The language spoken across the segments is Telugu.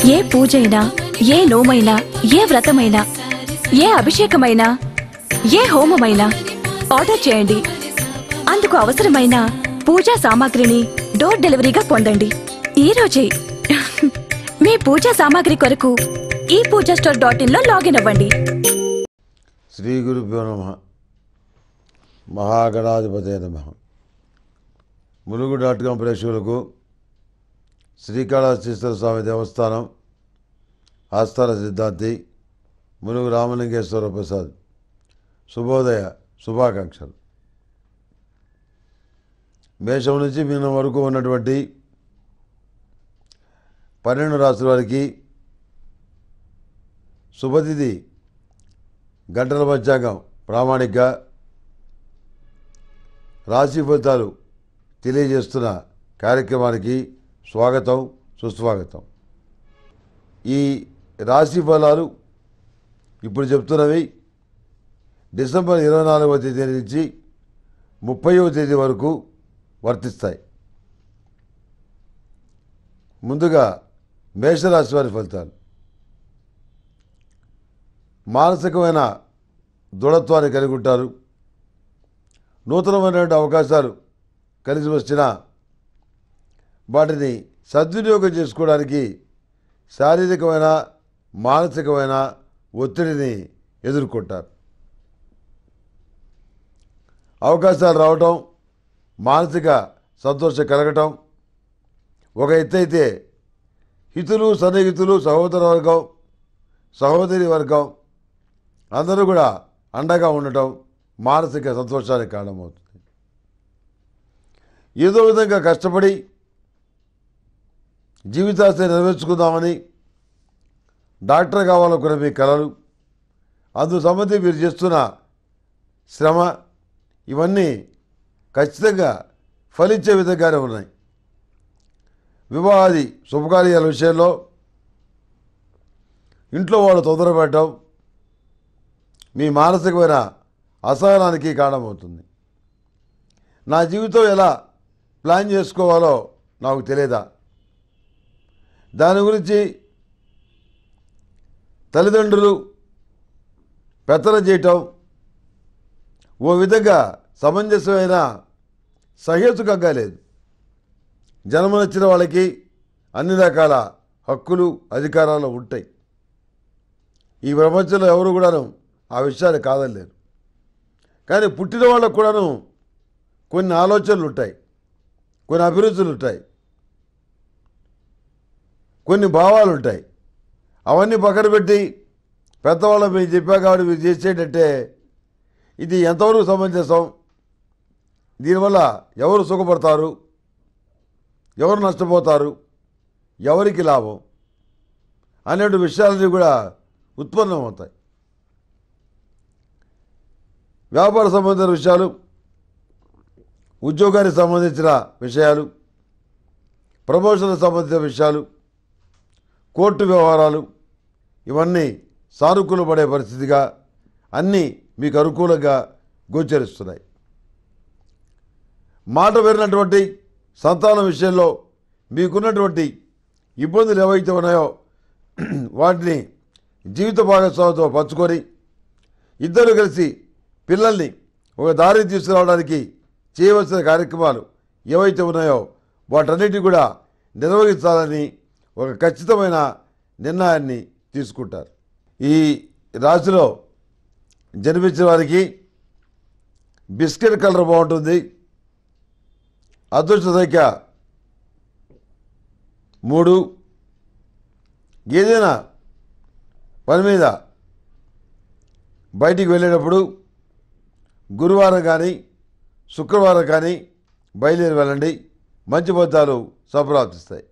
ఏ పూజైనా ఏ నోమైనా ఏ వ్రతమైనా ఏ అభిషేకమైనా ఏ హోమమైనా ఆర్డర్ చేయండి అందుకు అవసరమైన పూజా సామాగ్రిని డోర్ డెలివరీగా పొందండి ఈ రోజే మీ పూజా సామాగ్రి కొరకు ఈ పూజా స్టోర్ డాట్ ఇన్ లో లాగిన్ అవ్వండి శ్రీ గురుభ్యో నమ మహాగణాధిపతే నమ ములుగు డాట్ కాం ప్రేక్షకులకు శ్రీకాళహస్తీశ్వర స్వామి దేవస్థానం ఆస్థాన సిద్ధాంతి ములుగు రామలింగేశ్వర ప్రసాద్ శుభోదయ శుభాకాంక్షలు మేషం నుంచి మీనం వరకు ఉన్నటువంటి పన్నెండు రాసుల వారికి శుభతిథి గంటల పంచాంగం ప్రామాణిక రాశి ఫలితాలు తెలియజేస్తున్న కార్యక్రమానికి స్వాగతం సుస్వాగతం ఈ రాశి ఫలాలు ఇప్పుడు చెప్తున్నవి డిసెంబర్ ఇరవై నాలుగవ తేదీ నుంచి ముప్పైవ తేదీ వరకు వర్తిస్తాయి ముందుగా మేషరాశి వారి ఫలితాలు మానసికమైన దృఢత్వాన్ని కలిగి ఉంటారు నూతనమైనటువంటి అవకాశాలు కలిసి వచ్చినా వాటిని సద్వినియోగం చేసుకోవడానికి శారీరకమైన మానసికమైన ఒత్తిడిని ఎదుర్కొంటారు అవకాశాలు రావటం మానసిక సంతోషం కలగటం ఒక ఎత్తైతే హితులు సన్నిహితులు సహోదర వర్గం సహోదరి వర్గం అందరూ కూడా అండగా ఉండటం మానసిక సంతోషానికి కారణమవుతుంది ఏదో విధంగా కష్టపడి జీవితాశయం నెరవేర్చుకుందామని డాక్టర్ కావాలనుకున్న మీ కలలు అందుకు సంబంధించి మీరు చేస్తున్న శ్రమ ఇవన్నీ ఖచ్చితంగా ఫలించే విధంగానే ఉన్నాయి వివాహాది శుభకార్యాల విషయంలో ఇంట్లో వాళ్ళు తొందరపెట్టడం మీ మానసికమైన అసహనానికి కారణమవుతుంది నా జీవితం ఎలా ప్లాన్ చేసుకోవాలో నాకు తెలియదా దాని గురించి తల్లిదండ్రులు పెత్తన చేయటం ఓ విధంగా సమంజసమైన సహేతుకంగా లేదు జన్మనిచ్చిన వాళ్ళకి అన్ని రకాల హక్కులు అధికారాలు ఉంటాయి ఈ ప్రపంచంలో ఎవరు కూడాను ఆ విషయాన్ని కాదలేరు కానీ పుట్టిన వాళ్ళకు కూడాను కొన్ని ఆలోచనలు ఉంటాయి కొన్ని అభిరుచులు ఉంటాయి కొన్ని భావాలు ఉంటాయి అవన్నీ పక్కన పెట్టి పెద్దవాళ్ళు మీరు చెప్పా కాబట్టి మీరు చేసేటంటే ఇది ఎంతవరకు సమంజసం దీనివల్ల ఎవరు సుఖపడతారు ఎవరు నష్టపోతారు ఎవరికి లాభం అనేటువంటి విషయాలన్నీ కూడా ఉత్పన్నమవుతాయి వ్యాపార సంబంధించిన విషయాలు ఉద్యోగానికి సంబంధించిన విషయాలు ప్రమోషన్కి సంబంధించిన విషయాలు కోర్టు వ్యవహారాలు ఇవన్నీ సానుకూల పడే పరిస్థితిగా అన్నీ మీకు అనుకూలంగా గోచరిస్తున్నాయి మాట విరినటువంటి సంతానం విషయంలో మీకున్నటువంటి ఇబ్బందులు ఏవైతే ఉన్నాయో వాటిని జీవిత భాగస్వామితో పంచుకొని ఇద్దరు కలిసి పిల్లల్ని ఒక దారి తీసుకురావడానికి చేయవలసిన కార్యక్రమాలు ఏవైతే ఉన్నాయో వాటన్నిటి కూడా నిర్వహించాలని ఒక ఖచ్చితమైన నిర్ణయాన్ని తీసుకుంటారు ఈ రాశిలో జన్మించిన వారికి బిస్కెట్ కలర్ బాగుంటుంది అదృష్ట సంఖ్య మూడు ఏదైనా పని మీద బయటికి వెళ్ళేటప్పుడు గురువారం కానీ శుక్రవారం కానీ బయలుదేరి వెళ్ళండి మంచి ఫలితాలు సంప్రాప్తిస్తాయి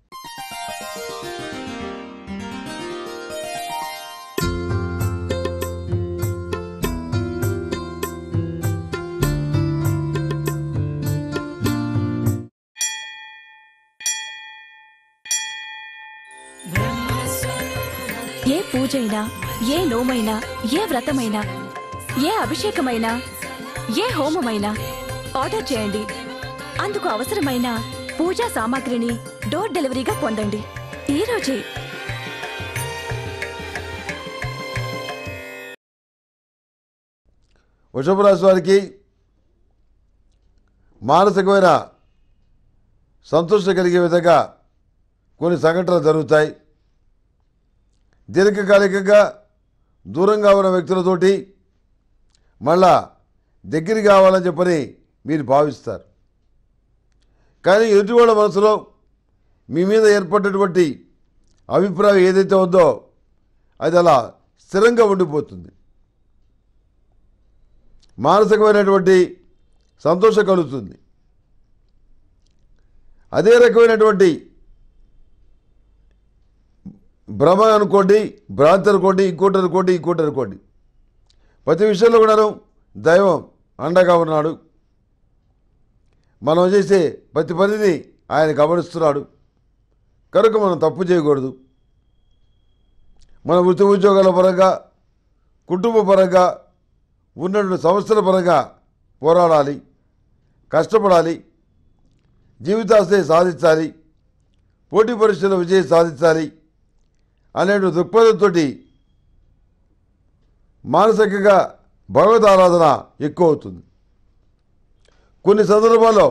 ఏ పూజైనా ఏ నోమైనా ఏ వ్రతమైనా ఏ అభిషేకమైనా ఏ హోమమైనా ఆర్డర్ చేయండి అందుకు అవసరమైన పూజా సామాగ్రిని డోర్ డెలివరీగా పొందండి ఈ రోజే వృషభ రాశి వారికి మానసికమైన సంతోషం కలిగే విధంగా కొన్ని సంఘటనలు జరుగుతాయి దీర్ఘకాలికంగా దూరంగా ఉన్న వ్యక్తులతోటి మళ్ళా దగ్గర కావాలని చెప్పని మీరు భావిస్తారు కానీ ఎదుటివాళ్ళ మనసులో మీ మీద ఏర్పడినటువంటి అభిప్రాయం ఏదైతే ఉందో అది అలా స్థిరంగా ఉండిపోతుంది మానసికమైనటువంటి సంతోషం కలుగుతుంది అదే రకమైనటువంటి భ్రమ అనుకోండి భ్రాంతి అనుకోండి ఇంకోటి అనుకోండి ఇంకోటి అనుకోండి ప్రతి విషయంలో కూడాను దైవం అండగా ఉన్నాడు మనం చేసే ప్రతి పనిని ఆయన గమనిస్తున్నాడు కనుక మనం తప్పు చేయకూడదు మన వృత్తి ఉద్యోగాల పరంగా కుటుంబ పరంగా ఉన్నటువంటి సమస్యల పరంగా పోరాడాలి కష్టపడాలి జీవితాశయం సాధించాలి పోటీ పరీక్షలో విజయం సాధించాలి అనే దృక్పథంతో మానసికంగా భగవద్ ఆరాధన ఎక్కువ అవుతుంది కొన్ని సందర్భాల్లో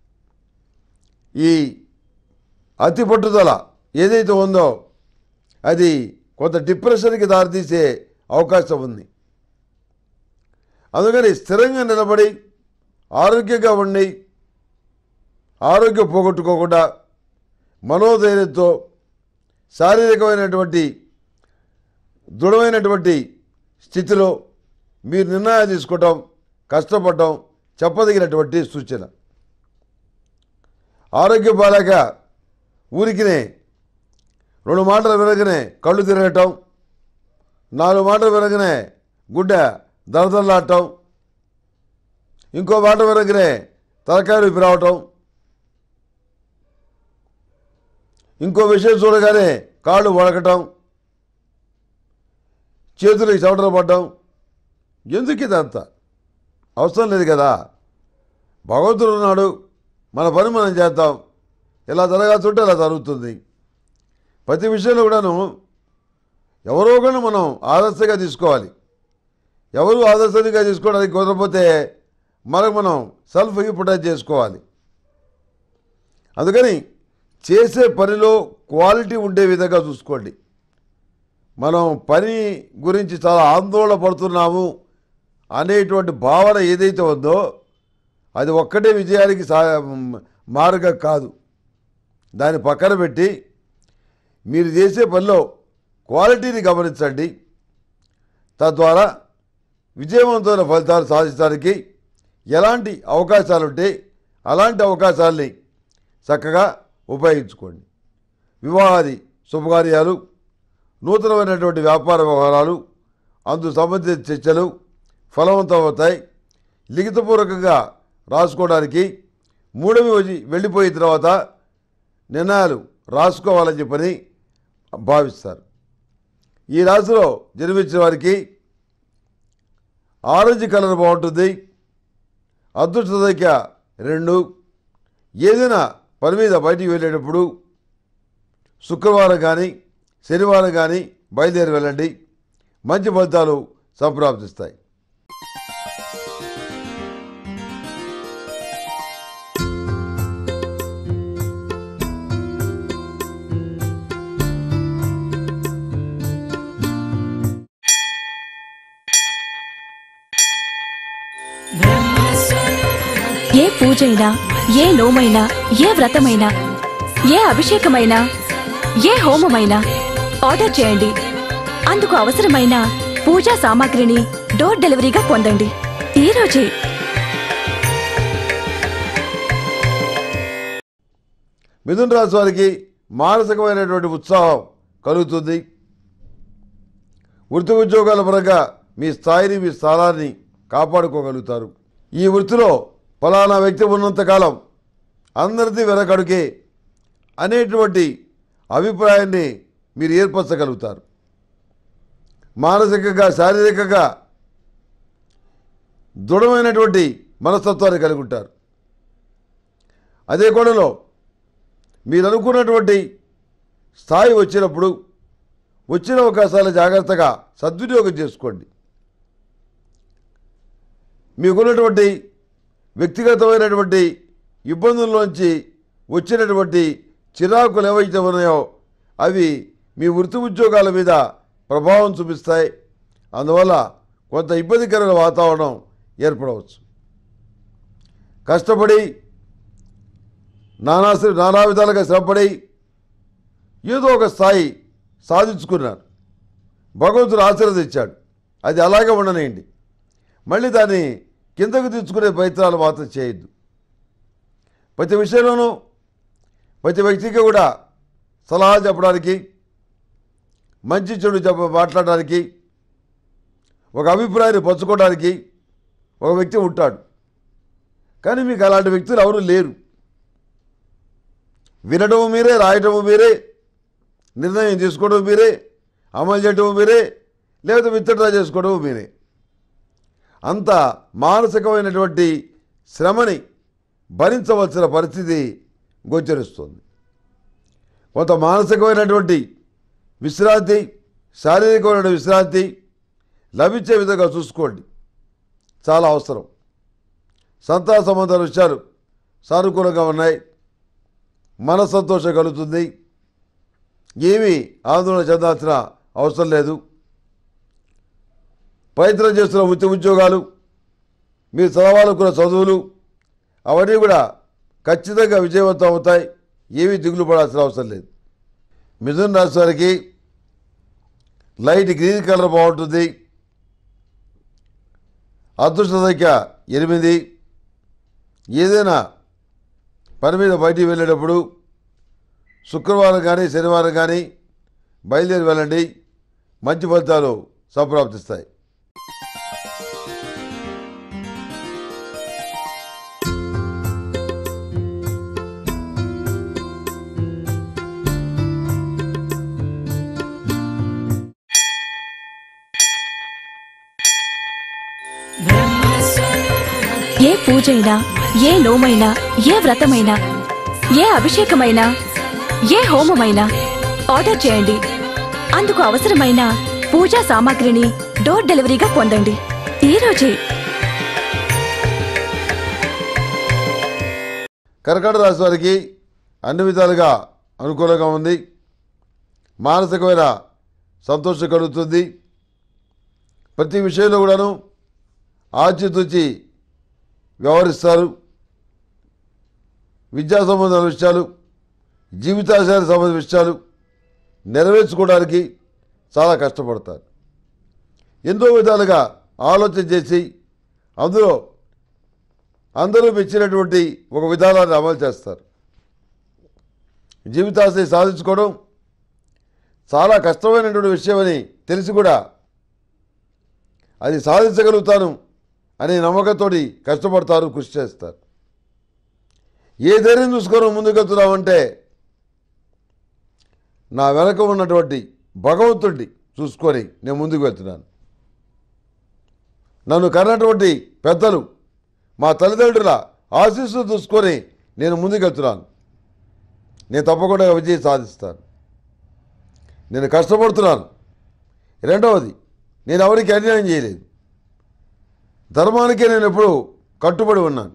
ఈ అతి పట్టుదల ఏదైతే ఉందో అది కొంత డిప్రెషన్కి దారితీసే అవకాశం ఉంది అందుకని స్థిరంగా నిలబడి ఆరోగ్యంగా ఉండి ఆరోగ్యం పోగొట్టుకోకుండా మనోధైర్యంతో శారీరకమైనటువంటి దృఢమైనటువంటి స్థితిలో మీరు నిర్ణయాలు తీసుకోవటం కష్టపడటం చెప్పదగినటువంటి సూచన ఆరోగ్యం బాలేక ఊరికినే రెండు మాటలు వినగానే కళ్ళు తిరగటం నాలుగు మాటలు వినగానే గుడ్డ దరదల్లాడటం ఇంకో మాట వినగానే తలకాయలు విప్పి రావటం ఇంకో విషయం చూడగానే కాళ్ళు వడకటం చేతులకి చెమటలు పడ్డం ఎందుకు ఇదంతా అవసరం లేదు కదా భగవంతుడు ఉన్నాడు మన పని మనం చేద్దాం ఇలా జరగాల్సి అలా జరుగుతుంది ప్రతి విషయంలో కూడాను ఎవరో ఒకరిని మనం ఆదర్శంగా తీసుకోవాలి ఎవరు ఆదర్శంగా తీసుకోవడానికి కుదరకపోతే మనకు మనం సెల్ఫ్ హిప్నటైజ్ చేసుకోవాలి అందుకని చేసే పనిలో క్వాలిటీ ఉండే విధంగా చూసుకోండి మనం పని గురించి చాలా ఆందోళన పడుతున్నాము అనేటువంటి భావన ఏదైతే ఉందో అది ఒక్కటే విజయానికి సా మార్గం కాదు దాన్ని పక్కన పెట్టి మీరు చేసే పనిలో క్వాలిటీని గమనించండి తద్వారా విజయవంతమైన ఫలితాలు సాధించడానికి ఎలాంటి అవకాశాలు ఉంటే అలాంటి అవకాశాలని చక్కగా ఉపయోగించుకోండి వివాహాది శుభకార్యాలు నూతనమైనటువంటి వ్యాపార వ్యవహారాలు అందుకు సంబంధించిన చర్చలు ఫలవంతమవుతాయి లిఖితపూర్వకంగా రాసుకోవడానికి మూడవి వచ్చి వెళ్ళిపోయిన తర్వాత నిర్ణయాలు రాసుకోవాలని చెప్పని భావిస్తారు ఈ రాశిలో జన్మించిన వారికి ఆరెంజ్ కలర్ బాగుంటుంది అదృష్ట సంఖ్య రెండు ఏదైనా పని మీద బయటికి వెళ్ళేటప్పుడు శుక్రవారం కానీ శనివారం కానీ బయలుదేరి వెళ్ళండి మంచి ఫలితాలు సంప్రాప్తిస్తాయి ఏ పూజైనా ఏ నోమైనా ఏ వ్రతమైనా ఏ అభిషేకమైనా ఏ హోమమైనా ఆర్డర్ చేయండి అందుకు అవసరమైన పూజా సామాగ్రిని డోర్ డెలివరీగా పొందండి ఈ రోజే మిథున రాశి వారికి మానసికమైనటువంటి ఉత్సాహం కలుగుతుంది వృత్తి ఉద్యోగాల పరంగా మీ స్థాయిని మీ స్థానాన్ని కాపాడుకోగలుగుతారు ఈ వృత్తిలో ఫలానా వ్యక్తి ఉన్నంతకాలం అందరిది వెనకడుకే అనేటువంటి అభిప్రాయాన్ని మీరు ఏర్పరచగలుగుతారు మానసికంగా శారీరకంగా దృఢమైనటువంటి మనస్తత్వాన్ని కలిగి ఉంటారు అదే కోణంలో మీరు అనుకున్నటువంటి స్థాయి వచ్చినప్పుడు వచ్చిన అవకాశాలు జాగ్రత్తగా సద్వినియోగం చేసుకోండి మీకున్నటువంటి వ్యక్తిగతమైనటువంటి ఇబ్బందుల్లోంచి వచ్చినటువంటి చిరాకులు ఏవైతే ఉన్నాయో అవి మీ వృత్తి ఉద్యోగాల మీద ప్రభావం చూపిస్తాయి అందువల్ల కొంత ఇబ్బందికరమైన వాతావరణం ఏర్పడవచ్చు కష్టపడి నానా నానా విధాలుగా శ్రమపడి ఏదో ఒక స్థాయి సాధించుకున్నారు భగవంతుడు ఆశీర్వదించాడు అది అలాగే ఉండనేయండి మళ్ళీ దాన్ని కిందకు తెచ్చుకునే ప్రయత్నాలు మాత్రం చేయొద్దు ప్రతి విషయంలోనూ ప్రతి వ్యక్తికి కూడా సలహా చెప్పడానికి మంచి చెడు చెప్ప మాట్లాడడానికి ఒక అభిప్రాయాన్ని పంచుకోవడానికి ఒక వ్యక్తి ఉంటాడు కానీ మీకు అలాంటి వ్యక్తులు ఎవరు లేరు వినడము మీరే రాయటము మీరే నిర్ణయం తీసుకోవడం మీరే అమలు చేయటము మీరే లేదా విత్డ్రా చేసుకోవడం మీరే అంత మానసికమైనటువంటి శ్రమని భరించవలసిన పరిస్థితి గోచరిస్తుంది కొంత మానసికమైనటువంటి విశ్రాంతి శారీరకమైన విశ్రాంతి లభించే విధంగా చూసుకోండి చాలా అవసరం సంతాన సంబంధాల విషయాలు సానుకూలంగా ఉన్నాయి మన సంతోషం కలుగుతుంది ఏమీ ఆందోళన చెందాల్సిన అవసరం లేదు ప్రయత్నం చేస్తున్న వృత్తి ఉద్యోగాలు మీరు చదవాలనుకున్న చదువులు అవన్నీ కూడా ఖచ్చితంగా విజయవంతం అవుతాయి ఏమీ దిగులు పడాల్సిన అవసరం లేదు మిథున రాశి వారికి లైట్ గ్రీన్ కలర్ బాగుంటుంది అదృష్ట సంఖ్య ఎనిమిది ఏదైనా పని మీద బయటికి వెళ్ళేటప్పుడు శుక్రవారం కానీ శనివారం కానీ బయలుదేరి వెళ్ళండి మంచి ఫలితాలు సంప్రాప్తిస్తాయి ఏ పూజైనా ఏ నోమైనా ఏ వ్రతమైనా ఏ అభిషేకమైనా ఏ హోమమైనా ఆర్డర్ చేయండి అందుకు అవసరమైన పూజా సామాగ్రిని డోర్ డెలివరీగా పొందండి ఈ రోజే కర్కాటక రాశి వారికి అన్ని విధాలుగా అనుకూలంగా ఉంది మానసికమైన సంతోషం కలుగుతుంది ప్రతి విషయంలో కూడాను ఆచితూచి వ్యవహరిస్తారు విద్యా సంబంధాల విషయాలు జీవితాశయానికి సంబంధించిన విషయాలు నెరవేర్చుకోవడానికి చాలా కష్టపడతారు ఎన్నో విధాలుగా ఆలోచన చేసి అందులో అందరూ మెచ్చినటువంటి ఒక విధానాన్ని అమలు చేస్తారు జీవితాశని సాధించుకోవడం చాలా కష్టమైనటువంటి విషయమని తెలిసి కూడా అది సాధించగలుగుతాను అనే నమ్మకంతోటి కష్టపడతారు కృషి చేస్తారు ఏ ధైర్యం చూసుకొని ముందుకెళ్తున్నామంటే నా వెనక ఉన్నటువంటి భగవంతుడిని చూసుకొని నేను ముందుకు వెళ్తున్నాను నన్ను కన్నటువంటి పెద్దలు మా తల్లిదండ్రుల ఆశీస్సులు చూసుకొని నేను ముందుకెళ్తున్నాను నేను తప్పకుండా విజయం సాధిస్తాను నేను కష్టపడుతున్నాను రెండవది నేను ఎవరికి అన్యాయం చేయలేదు ధర్మానికే నేను ఎప్పుడు కట్టుబడి ఉన్నాను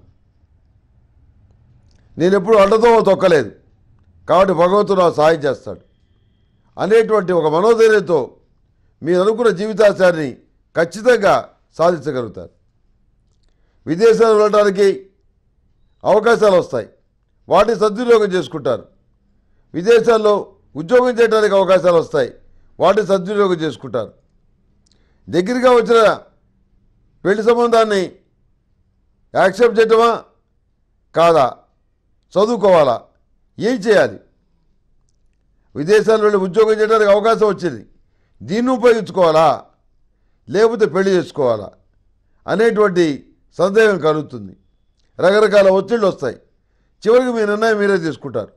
నేను ఎప్పుడు అడ్డతో తొక్కలేదు కాబట్టి భగవంతుడు నాకు సహాయం చేస్తాడు అనేటువంటి ఒక మనోధైర్యంతో మీరు అనుకున్న జీవితాచారాన్ని ఖచ్చితంగా సాధించగలుగుతారు విదేశాలు వెళ్ళడానికి అవకాశాలు వస్తాయి వాటిని సద్వినియోగం చేసుకుంటారు విదేశాల్లో ఉద్యోగం చేయడానికి అవకాశాలు వస్తాయి వాటిని సద్వినియోగం చేసుకుంటారు దగ్గరగా వచ్చిన పెళ్లి సంబంధాన్ని యాక్సెప్ట్ చేయటమా కాదా చదువుకోవాలా ఏం చేయాలి విదేశాల్లో వెళ్ళి ఉద్యోగం చేయడానికి అవకాశం వచ్చింది దీన్ని ఉపయోగించుకోవాలా లేకపోతే పెళ్లి చేసుకోవాలా అనేటువంటి సందేహం కలుగుతుంది రకరకాల ఒత్తిళ్ళు వస్తాయి చివరికి మీ నిర్ణయం మీరే తీసుకుంటారు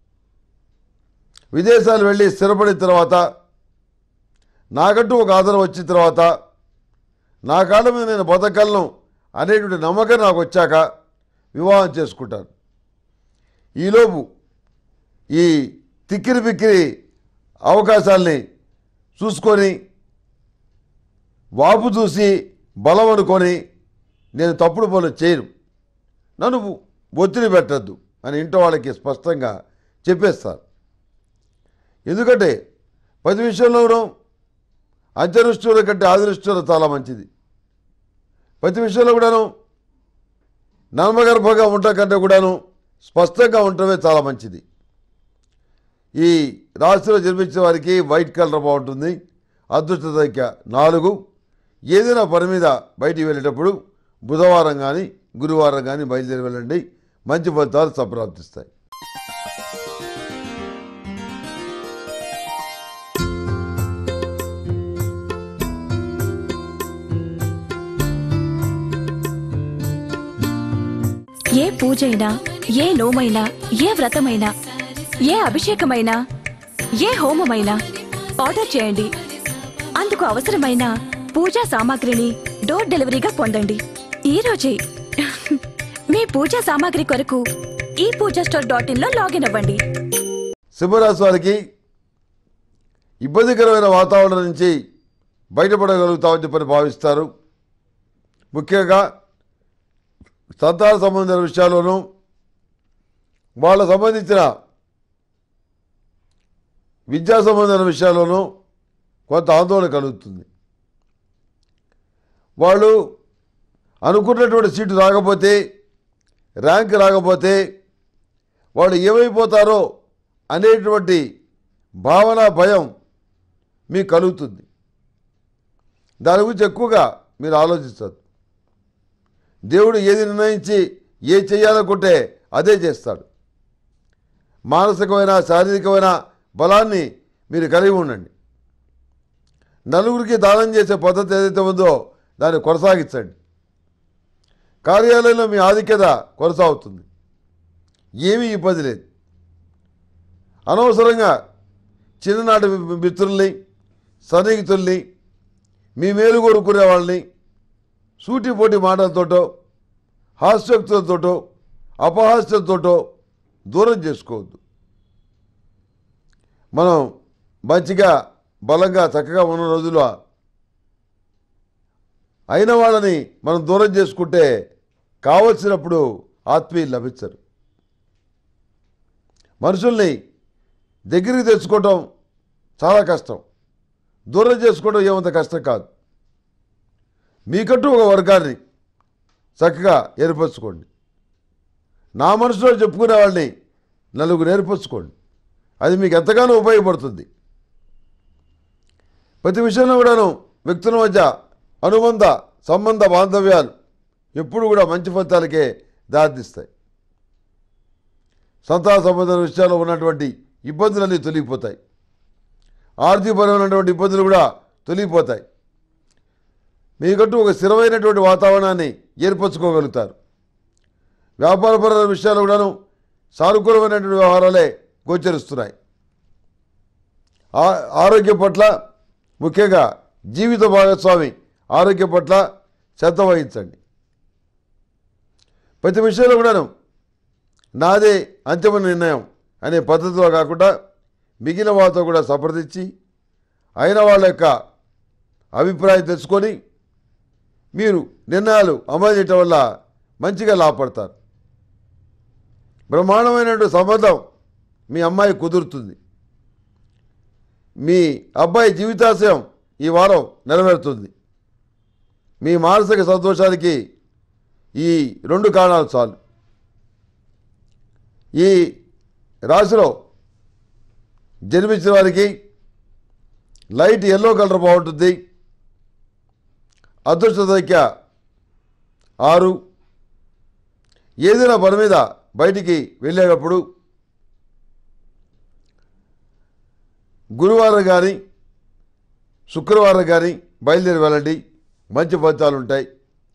విదేశాలు వెళ్ళి స్థిరపడిన తర్వాత నాకంటూ ఒక ఆధారం వచ్చిన తర్వాత నా కాళ్ళ మీద నేను బతకలను అనేటువంటి నమ్మకం నాకు వచ్చాక వివాహం చేసుకుంటాను ఈలోపు ఈ తిక్కిరి బిక్కిరి అవకాశాల్ని చూసుకొని వాపు చూసి బలం అనుకొని నేను తప్పుడు పనులు చేయను నన్ను ఒత్తిడి పెట్టద్దు అని ఇంట్లో వాళ్ళకి స్పష్టంగా చెప్పేస్తారు ఎందుకంటే ప్రతి విషయంలోనూ అంత్యదృష్టుల కంటే ఆదిదృష్టులు చాలా మంచిది ప్రతి విషయంలో కూడాను నర్మగర్భంగా ఉండటం కంటే కూడాను స్పష్టంగా ఉండటమే చాలా మంచిది ఈ రాశిలో జన్మించిన వారికి వైట్ కలర్ బాగుంటుంది అదృష్ట సంఖ్య నాలుగు ఏదైనా పని మీద బయటికి వెళ్ళేటప్పుడు బుధవారం కానీ గురువారం కానీ బయలుదేరి వెళ్ళండి మంచి ఫలితాలు సంప్రాప్తిస్తాయి ఏ పూజైనా ఏ నోమైనా ఏ వ్రతమైనా ఏ అభిషేకమైనా ఏ హోమమైనా ఆర్డర్ చేయండి అందుకు అవసరమైన పూజా సామాగ్రిని డోర్ డెలివరీగా పొందండి ఈ రోజే మీ పూజా సామాగ్రి కొరకు ఈ పూజా స్టోర్ డాట్ ఇన్ లో లాగిన్ అవ్వండి సింహరాశి వారికి ఇబ్బందికరమైన వాతావరణం నుంచి బయటపడగలుగుతామని చెప్పని భావిస్తారు ముఖ్యంగా సంతాన సంబంధించిన విషయాల్లోనూ వాళ్ళ సంబంధించిన విద్యా సంబంధించిన విషయాల్లోనూ కొంత ఆందోళన కలుగుతుంది వాళ్ళు అనుకున్నటువంటి సీటు రాకపోతే ర్యాంక్ రాకపోతే వాళ్ళు ఏమైపోతారో అనేటువంటి భావన భయం మీకు కలుగుతుంది దాని గురించి ఎక్కువగా మీరు ఆలోచించదు దేవుడు ఏది నిర్ణయించి ఏ చేయాలనుకుంటే అదే చేస్తాడు మానసికమైన శారీరకమైన బలాన్ని మీరు కలిగి ఉండండి నలుగురికి దానం చేసే పద్ధతి ఏదైతే ఉందో దాన్ని కొనసాగించండి కార్యాలయంలో మీ ఆధిక్యత కొనసాగుతుంది ఏమీ ఇబ్బంది లేదు అనవసరంగా చిన్ననాటి మిత్రుల్ని సన్నిహితుల్ని మీ మేలు కోరుకునే వాళ్ళని సూటిపోటి మాటలతోటో హాస్యోక్తులతోటో అపహాస్యంతోటో దూరం చేసుకోవద్దు మనం మంచిగా బలంగా చక్కగా ఉన్న రోజుల్లో అయిన వాళ్ళని మనం దూరం చేసుకుంటే కావలసినప్పుడు ఆత్మీయులు లభించరు మనుషుల్ని దగ్గరికి తెచ్చుకోవటం చాలా కష్టం దూరం చేసుకోవడం ఏమంత కష్టం కాదు మీకంటూ ఒక వర్గాన్ని చక్కగా ఏర్పరచుకోండి నా మనసులో చెప్పుకునే వాళ్ళని నలుగురు ఏర్పరచుకోండి అది మీకు ఎంతగానో ఉపయోగపడుతుంది ప్రతి విషయంలో కూడాను వ్యక్తుల మధ్య అనుబంధ సంబంధ బాంధవ్యాలు ఎప్పుడు కూడా మంచి ఫలితాలకే దారితీస్తాయి సంతాన సంబంధ విషయాల్లో ఉన్నటువంటి ఇబ్బందులన్నీ తొలగిపోతాయి ఆర్థికపరమైనటువంటి ఇబ్బందులు కూడా తొలగిపోతాయి మీకంటూ ఒక స్థిరమైనటువంటి వాతావరణాన్ని ఏర్పరచుకోగలుగుతారు వ్యాపారపరమైన విషయాలు కూడాను సానుకూలమైనటువంటి వ్యవహారాలే గోచరిస్తున్నాయి ఆ- ఆరోగ్యం పట్ల ముఖ్యంగా జీవిత భాగస్వామి ఆరోగ్యం పట్ల శ్రద్ధ వహించండి ప్రతి విషయంలో కూడాను నాదే అంతిమ నిర్ణయం అనే పద్ధతిలో కాకుండా మిగిలిన వాళ్ళతో కూడా సంప్రదించి అయిన వాళ్ళ యొక్క అభిప్రాయం తెలుసుకొని మీరు నిర్ణయాలు అమలు చేయటం వల్ల మంచిగా లాభపడతారు బ్రహ్మాండమైనటువంటి సంబంధం మీ అమ్మాయి కుదురుతుంది మీ అబ్బాయి జీవితాశయం ఈ వారం నెరవేరుతుంది మీ మానసిక సంతోషానికి ఈ రెండు కారణాలు చాలు ఈ రాశిలో జన్మించిన వారికి లైట్ ఎల్లో కలర్ బాగుంటుంది అదృష్ట సంఖ్య ఆరు ఏదైనా పని మీద బయటికి వెళ్ళేటప్పుడు గురువారం కానీ శుక్రవారం కానీ బయలుదేరి వెళ్ళండి మంచి ఫలితాలు ఉంటాయి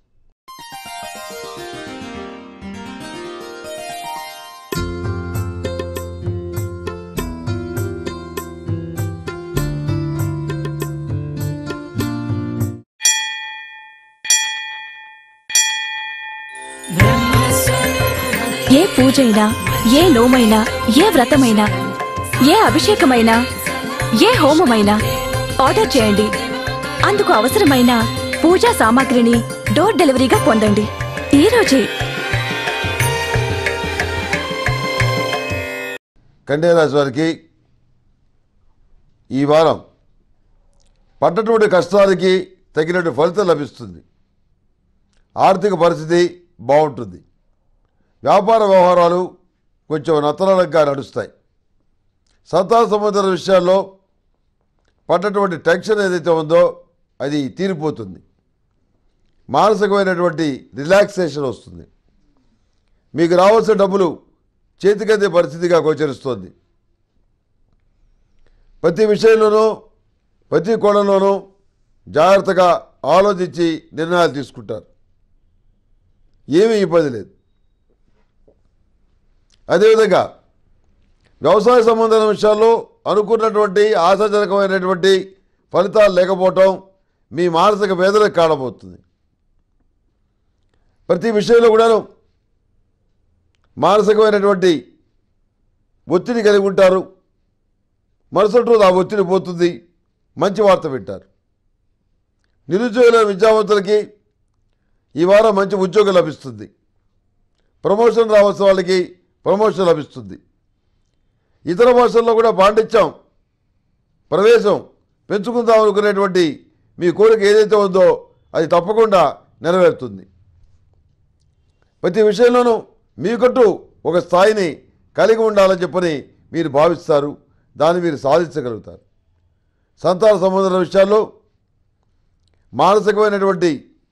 ఏ పూజైనా ఏ నోమైనా ఏ వ్రతమైనా ఏ అభిషేకమైనా ఏ హోమమైనా ఆర్డర్ చేయండి అందుకు అవసరమైన పూజా సామాగ్రిని డోర్ డెలివరీగా పొందండి ఈ రోజే కన్యారాశి వారికి ఈ వారం పడ్డటువంటి కష్టానికి తగినట్టు ఫలితం లభిస్తుంది ఆర్థిక పరిస్థితి బాగుంటుంది వ్యాపార వ్యవహారాలు కొంచెం నత్తనడంగా నడుస్తాయి సంతాన సంబంధించిన విషయాల్లో పడ్డటువంటి టెన్షన్ ఏదైతే ఉందో అది తీరిపోతుంది మానసికమైనటువంటి రిలాక్సేషన్ వస్తుంది మీకు రావాల్సిన డబ్బులు చేతికందే పరిస్థితిగా గోచరిస్తోంది ప్రతి విషయంలోనూ ప్రతి కోణంలోనూ జాగ్రత్తగా ఆలోచించి నిర్ణయాలు తీసుకుంటారు ఏమీ ఇబ్బంది లేదు అదేవిధంగా వ్యవసాయ సంబంధమైన విషయాల్లో అనుకున్నటువంటి ఆశాజనకమైనటువంటి ఫలితాలు లేకపోవటం మీ మానసిక వేదనకు కారణమవుతుంది ప్రతి విషయంలో కూడాను మానసికమైనటువంటి ఒత్తిడి కలిగి ఉంటారు మరుసటి రోజు ఆ ఒత్తిడి పోతుంది మంచి వార్త వింటారు నిరుద్యోగుల విద్యావంతులకి ఈ వారం మంచి ఉద్యోగం లభిస్తుంది ప్రమోషన్ రావాల్సిన వాళ్ళకి ప్రమోషన్ లభిస్తుంది ఇతర భాషల్లో కూడా పాండిత్యం ప్రవేశం పెంచుకుందాం అనుకునేటువంటి మీ కోరిక ఏదైతే ఉందో అది తప్పకుండా నెరవేరుతుంది ప్రతి విషయంలోనూ మీకంటూ ఒక స్థాయిని కలిగి ఉండాలని చెప్పని మీరు భావిస్తారు దాన్ని మీరు సాధించగలుగుతారు సంతాన సంబంధమైన విషయాల్లో మానసికమైనటువంటి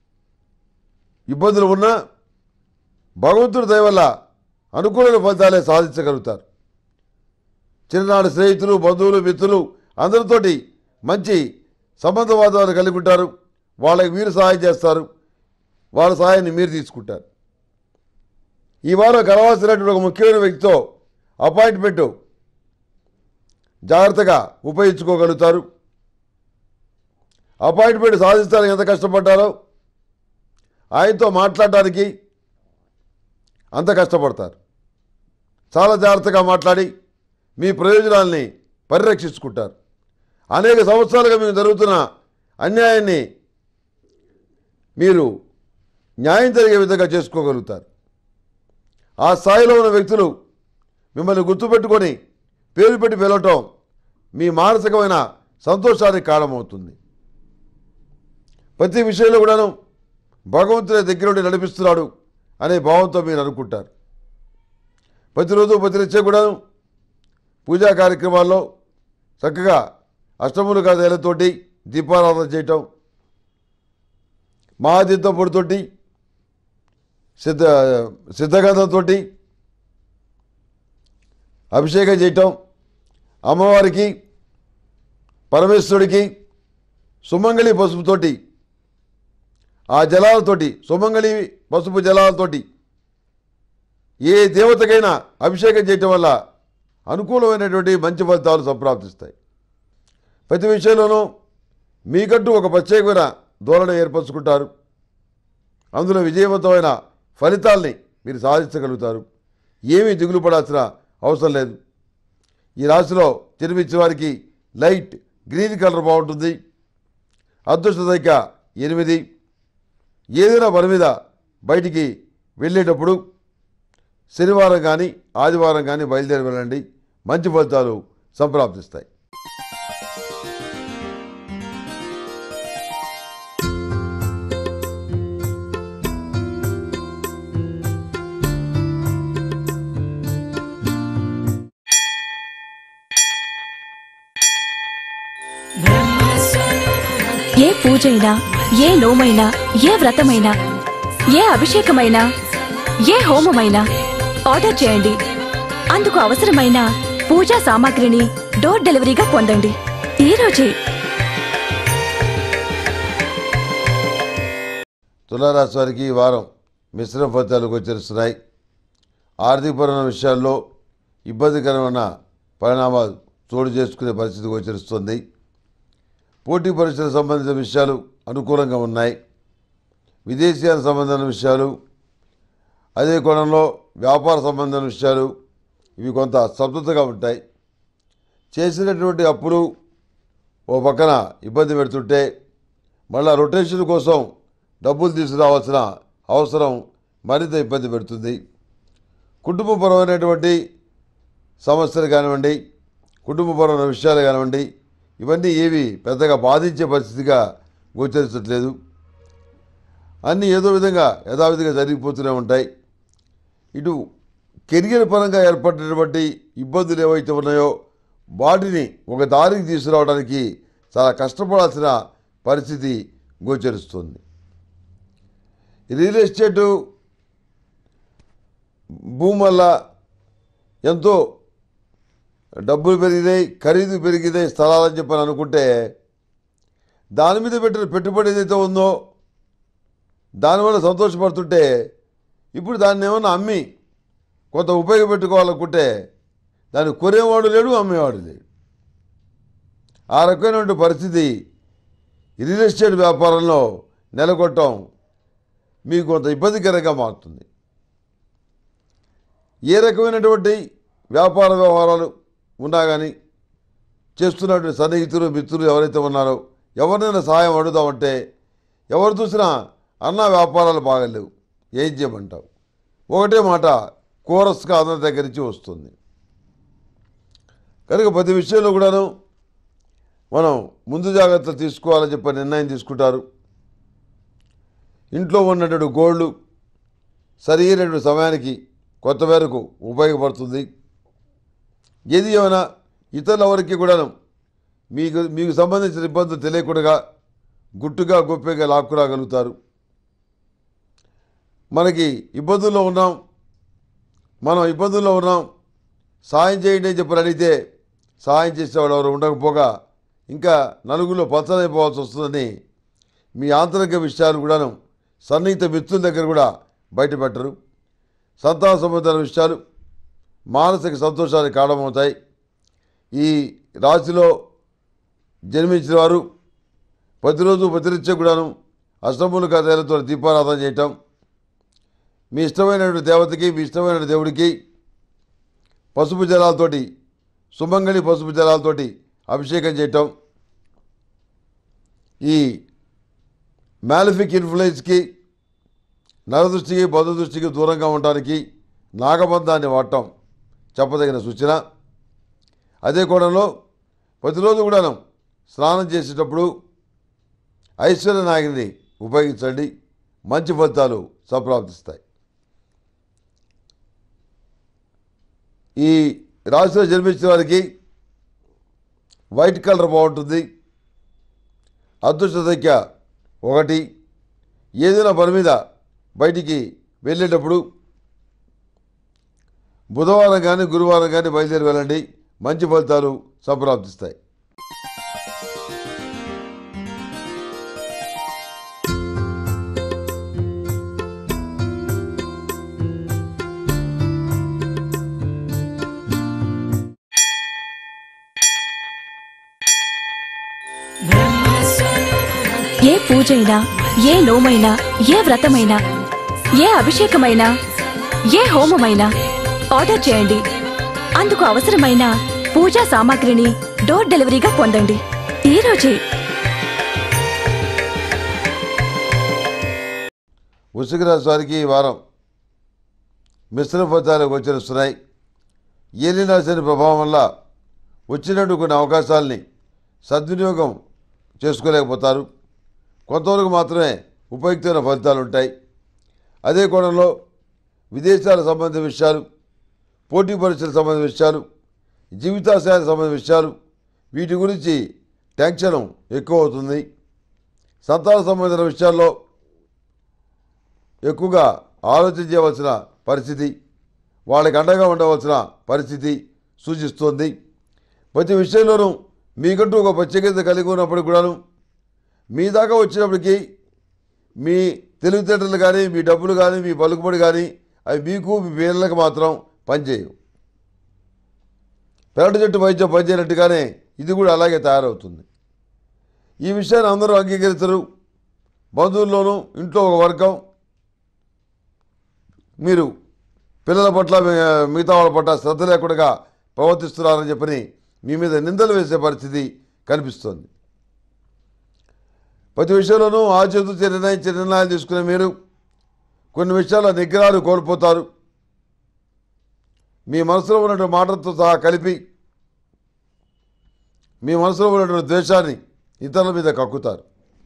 ఇబ్బందులు ఉన్నా భగవంతుడి దయ వల్ల అనుకూలమైన ఫలితాలే సాధించగలుగుతారు చిన్ననాటి స్నేహితులు బంధువులు మిత్రులు అందరితోటి మంచి సంబంధ వాతావరణం కలిగి ఉంటారు వాళ్ళకి మీరు సహాయం చేస్తారు వాళ్ళ సహాయాన్ని మీరు తీసుకుంటారు ఈ వారం కలవాల్సినటువంటి ఒక ముఖ్యమైన వ్యక్తితో అపాయింట్మెంట్ జాగ్రత్తగా ఉపయోగించుకోగలుగుతారు అపాయింట్మెంట్ సాధించడానికి ఎంత కష్టపడ్డారో ఆయనతో మాట్లాడటానికి అంత కష్టపడతారు చాలా జాగ్రత్తగా మాట్లాడి మీ ప్రయోజనాల్ని పరిరక్షించుకుంటారు అనేక సంవత్సరాలుగా మీకు జరుగుతున్న అన్యాయాన్ని మీరు న్యాయం జరిగే విధంగా చేసుకోగలుగుతారు ఆ స్థాయిలో ఉన్న వ్యక్తులు మిమ్మల్ని గుర్తుపెట్టుకొని పేరు పెట్టి పిలవటం మీ మానసికమైన సంతోషానికి కారణమవుతుంది ప్రతి విషయంలో కూడాను భగవంతుని దగ్గరుండి నడిపిస్తున్నాడు అనే భావంతో మీరు అనుకుంటారు ప్రతిరోజు ప్రతినిత్యం కూడాను పూజా కార్యక్రమాల్లో చక్కగా అష్టములు కాదేలతోటి దీపారాధన చేయటం మహాదీర్థం పొడితోటి సిద్ధ సిద్ధగంధంతో అభిషేకం చేయటం అమ్మవారికి పరమేశ్వరుడికి సుమంగళి పసుపుతోటి ఆ జలాలతోటి సుమంగళి పసుపు జలాలతోటి ఏ దేవతకైనా అభిషేకం చేయటం వల్ల అనుకూలమైనటువంటి మంచి ఫలితాలు సంప్రాప్తిస్తాయి ప్రతి విషయంలోనూ మీకంటూ ఒక ప్రత్యేకమైన ధోరణి ఏర్పరచుకుంటారు అందులో విజయవంతమైన ఫలితాల్ని మీరు సాధించగలుగుతారు ఏమీ దిగులు పడాల్సిన అవసరం లేదు ఈ రాశిలో జన్మించిన వారికి లైట్ గ్రీన్ కలర్ బాగుంటుంది అదృష్ట సంఖ్య ఎనిమిది ఏదైనా పని మీద బయటికి వెళ్ళేటప్పుడు శనివారం కానీ ఆదివారం కానీ బయలుదేరి వెళ్ళండి మంచి ఫలితాలు సంప్రాప్తిస్తాయి ఏ పూజైనా ఏ నోమైనా ఏ వ్రతమైనా ఏ అభిషేకమైనా ఏ హోమమైనా ఆర్డర్ చేయండి అందుకు అవసరమైన పూజా సామాగ్రిని డోర్ డెలివరీగా పొందండి ఈ రోజే తులారాశి వారికి ఈ వారం మిశ్రమ ఫలితాలు గోచరిస్తున్నాయి ఆర్థికపరమైన విషయాల్లో ఇబ్బందికరమైన పరిణామాలు చోటు చేసుకునే పరిస్థితి గోచరిస్తుంది పోటీ పరీక్షలకు సంబంధించిన విషయాలు అనుకూలంగా ఉన్నాయి విదేశీయాలకు సంబంధించిన విషయాలు అదే కోణంలో వ్యాపార సంబంధమైన విషయాలు ఇవి కొంత సంతృప్తిగా ఉంటాయి చేసినటువంటి అప్పులు ఓ పక్కన ఇబ్బంది పెడుతుంటే మళ్ళా రొటేషన్ కోసం డబ్బులు తీసుకురావాల్సిన అవసరం మరింత ఇబ్బంది పెడుతుంది కుటుంబపరమైనటువంటి సమస్యలు కానివ్వండి కుటుంబపరమైన విషయాలు కానివ్వండి ఇవన్నీ ఏవి పెద్దగా బాధించే పరిస్థితిగా గోచరించట్లేదు అన్నీ ఏదో విధంగా యథావిధిగా జరిగిపోతూనే ఉంటాయి ఇటు కెరియర్ పరంగా ఏర్పడినటువంటి ఇబ్బందులు ఏవైతే ఉన్నాయో వాటిని ఒక దారికి తీసుకురావడానికి చాలా కష్టపడాల్సిన పరిస్థితి గోచరిస్తుంది రియల్ ఎస్టేటు భూమి వల్ల ఎంతో డబ్బులు పెరిగినాయి ఖరీదు పెరిగినాయి స్థలాలని చెప్పని అనుకుంటే దాని మీద పెట్టిన పెట్టుబడి ఏదైతే ఉందో దానివల్ల సంతోషపడుతుంటే ఇప్పుడు దాన్ని ఏమన్నా అమ్మి కొంత ఉపయోగపెట్టుకోవాలనుకుంటే దాన్ని కొనేవాడు లేడు అమ్మేవాడు లేడు ఆ రకమైనటువంటి పరిస్థితి రియల్ ఎస్టేట్ వ్యాపారంలో నెలకొట్టడం మీకు కొంత ఇబ్బందికరంగా మారుతుంది ఏ రకమైనటువంటి వ్యాపార వ్యవహారాలు ఉన్నా కానీ చేస్తున్నటువంటి సన్నిహితులు మిత్రులు ఎవరైతే ఉన్నారో ఎవరినైనా సహాయం అడుగుదామంటే ఎవరు చూసినా అన్న వ్యాపారాలు బాగలేవు ఏం చేయమంటావు ఒకటే మాట కోరస్గా అందరి దగ్గర నుంచి వస్తుంది కనుక ప్రతి విషయంలో కూడాను మనం ముందు జాగ్రత్తలు తీసుకోవాలని చెప్పి నిర్ణయం తీసుకుంటారు ఇంట్లో ఉన్నటువంటి గోల్డ్ సరైనటువంటి సమయానికి కొత్త మేరకు ఉపయోగపడుతుంది ఏది ఏమైనా ఇతరుల ఎవరికి కూడాను మీకు మీకు సంబంధించిన ఇబ్బందులు తెలియకుండా గుట్టుగా గొప్పగా లాక్కురాగలుగుతారు మనకి ఇబ్బందుల్లో ఉన్నాం మనం ఇబ్బందుల్లో ఉన్నాం సాయం చేయండి అని చెప్పి అడిగితే సాయం చేసేవాడు ఎవరు ఉండకపోగా ఇంకా నలుగురిలో పచ్చనైపోవాల్సి వస్తుందని మీ ఆంతరిక విషయాలు కూడాను సన్నిహిత మిత్రుల దగ్గర కూడా బయటపెట్టరు సంతాన సంబంధాల విషయాలు మానసిక సంతోషానికి కారణమవుతాయి ఈ రాశిలో జన్మించిన వారు ప్రతిరోజు ప్రతినిత్యం కూడాను అష్టములు కథలతో దీపారాధన చేయటం మీ ఇష్టమైనటువంటి దేవతకి మీ ఇష్టమైన దేవుడికి పసుపు జలాలతోటి సుమంగళి పసుపు జలాలతోటి అభిషేకం చేయటం ఈ మ్యాలిఫిక్ ఇన్ఫ్లుయెన్స్కి నరదృష్టికి బౌద్ధ దృష్టికి దూరంగా ఉండడానికి నాగబంధాన్ని వాడటం చెప్పదగిన సూచన అదే కోణంలో ప్రతిరోజు కూడాను స్నానం చేసేటప్పుడు ఐశ్వర్య నాగిని ఉపయోగించండి మంచి ఫలితాలు సంప్రాప్తిస్తాయి ఈ రాశిలో జన్మించిన వారికి వైట్ కలర్ బాగుంటుంది అదృష్ట సంఖ్య ఒకటి ఏదైనా పని మీద బయటికి వెళ్ళేటప్పుడు బుధవారం కానీ గురువారం కానీ బయలుదేరి వెళ్ళండి మంచి ఫలితాలు సంప్రాప్తిస్తాయి ఏ పూజైనా ఏ నోమైనా ఏ వ్రతమైనా ఏ అభిషేకమైనా ఏ హోమమైనా ఆర్డర్ చేయండి అందుకు అవసరమైన పూజా సామాగ్రిని డోర్ డెలివరీగా పొందండి ఈ రోజే వృశ్చిక రాశి వారికి ఈ వారం మిశ్రమ ఫలితాలు గోచరిస్తున్నాయి ఏలినాశని ప్రభావం వల్ల వచ్చినట్టు కొన్ని అవకాశాలని సద్వినియోగం చేసుకోలేకపోతారు కొంతవరకు మాత్రమే ఉపయుక్తమైన ఫలితాలు ఉంటాయి అదే కోణంలో విదేశాల సంబంధించిన విషయాలు పోటీ పరీక్షలకు సంబంధించిన విషయాలు జీవితాశయాలకు సంబంధించిన విషయాలు వీటి గురించి టెన్షన్ ఎక్కువ అవుతుంది సంతాన సంబంధించిన విషయాల్లో ఎక్కువగా ఆలోచన చేయవలసిన పరిస్థితి వాళ్ళకి అండగా ఉండవలసిన పరిస్థితి సూచిస్తోంది ప్రతి విషయంలోనూ మీకంటూ ఒక ప్రత్యేకత కలిగి ఉన్నప్పటికి కూడాను మీ దాకా వచ్చినప్పటికీ మీ తెలివితేటలు కానీ మీ డబ్బులు కానీ మీ పలుకుబడి కానీ అవి మీకు మీ పిల్లలకు మాత్రం పనిచేయవు పెరటి చెట్టు వైద్యం పనిచేయనట్టుగానే ఇది కూడా అలాగే తయారవుతుంది ఈ విషయాన్ని అందరూ అంగీకరిస్తారు బంధువుల్లోనూ ఇంట్లో ఒక వర్గం మీరు పిల్లల పట్ల మీ- మిగతా వాళ్ళ పట్ల శ్రద్ధ లేకుండా ప్రవర్తిస్తున్నారని చెప్పని మీ మీద నిందలు వేసే పరిస్థితి కనిపిస్తోంది ప్రతి విషయంలోనూ ఆచితూచి నిర్ణయించి నిర్ణయాలు తీసుకునే మీరు కొన్ని విషయాల్లో నిగ్రహాలు కోల్పోతారు మీ మనసులో ఉన్నటువంటి మాటలతో సహా కలిపి మీ మనసులో ఉన్నటువంటి ద్వేషాన్ని ఇతరుల మీద కక్కుతారు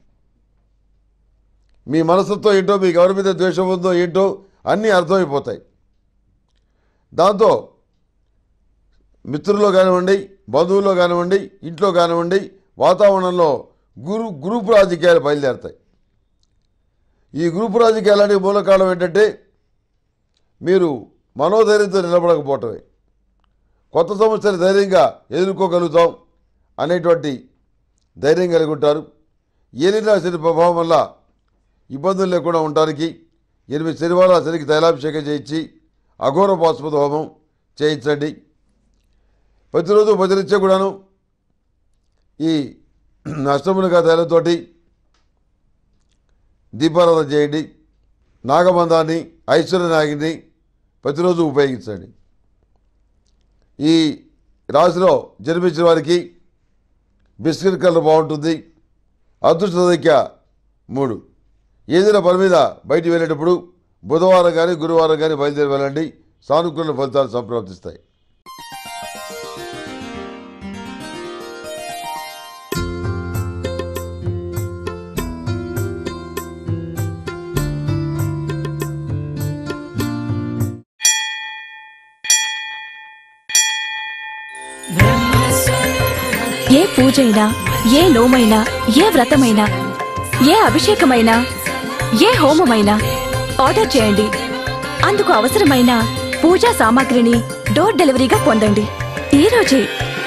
మీ మనసుతో ఏంటో మీకు ఎవరి మీద ద్వేషం ఉందో ఏంటో అన్నీ అర్థమైపోతాయి దాంతో మిత్రుల్లో కానివ్వండి బంధువుల్లో కానివ్వండి ఇంట్లో కానివ్వండి వాతావరణంలో గురు గ్రూప్ రాజకీయాలు బయలుదేరుతాయి ఈ గ్రూప్ రాజకీయాలనే మూల కారణం ఏంటంటే మీరు మనోధైర్యంతో నిలబడకపోవటమే కొత్త సమస్యలు ధైర్యంగా ఎదుర్కోగలుగుతాం అనేటువంటి ధైర్యం కలిగి ఉంటారు ఏలినా శని ప్రభావం వల్ల ఇబ్బందులు లేకుండా ఉండడానికి ఎనిమిది శనివారాల శనికి తైలాభిషేకం చేయించి అఘోర పాశుపత హోమం చేయించండి ప్రతిరోజు భజనిచ్చే కూడాను ఈ అష్టమునిగా తైలంతోటి దీపారాధన చేయండి నాగబంధాన్ని ఐశ్వర్య నాగిని ప్రతిరోజు ఉపయోగించండి ఈ రాశిలో జన్మించిన వారికి బిస్కెట్ కలర్ బాగుంటుంది అదృష్ట సంఖ్య మూడు ఏదైనా పని మీద బయటికి వెళ్ళేటప్పుడు బుధవారం కానీ గురువారం కానీ బయలుదేరి వెళ్ళండి సానుకూల ఫలితాలు సంప్రాప్తిస్తాయి ఏ పూజైనా ఏ నోమైనా ఏ వ్రతమైనా ఏ అభిషేకమైనా ఏ హోమమైనా ఆర్డర్ చేయండి అందుకు అవసరమైన పూజా సామాగ్రిని డోర్ డెలివరీగా పొందండి ఈ రోజే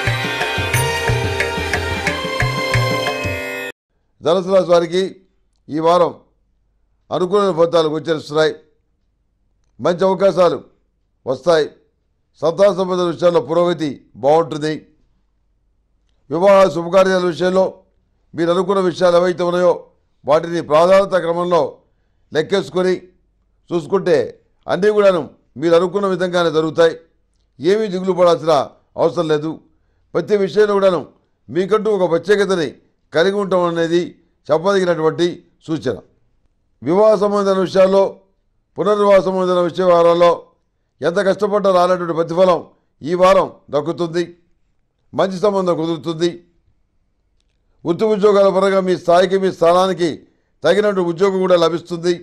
ధనుసు రాశి వారికి ఈ వారం అనుకూల ఫలితాలు గోచరిస్తున్నాయి మంచి అవకాశాలు వస్తాయి సంతాన సంబంధ విషయాల్లో పురోగతి బాగుంటుంది వివాహ శుభకార్యాల విషయంలో మీరు అనుకున్న విషయాలు ఏవైతే ఉన్నాయో వాటిని ప్రాధాన్యత క్రమంలో లెక్కేసుకొని చూసుకుంటే అన్నీ కూడాను మీరు అనుకున్న విధంగానే జరుగుతాయి ఏమీ దిగులు పడాల్సిన అవసరం లేదు ప్రతి విషయంలో కూడాను మీకంటూ ఒక ప్రత్యేకతని కలిగి ఉండటం అనేది చెప్పదగినటువంటి సూచన వివాహ సంబంధమైన విషయాల్లో పునర్వివాహ సంబంధమైన విషయాలలో ఎంత కష్టపడ్డా రానటువంటి ప్రతిఫలం ఈ వారం దక్కుతుంది మంచి సంబంధం కుదురుతుంది వృత్తి ఉద్యోగాల పరంగా మీ స్థాయికి మీ స్థానానికి తగినట్టు ఉద్యోగం కూడా లభిస్తుంది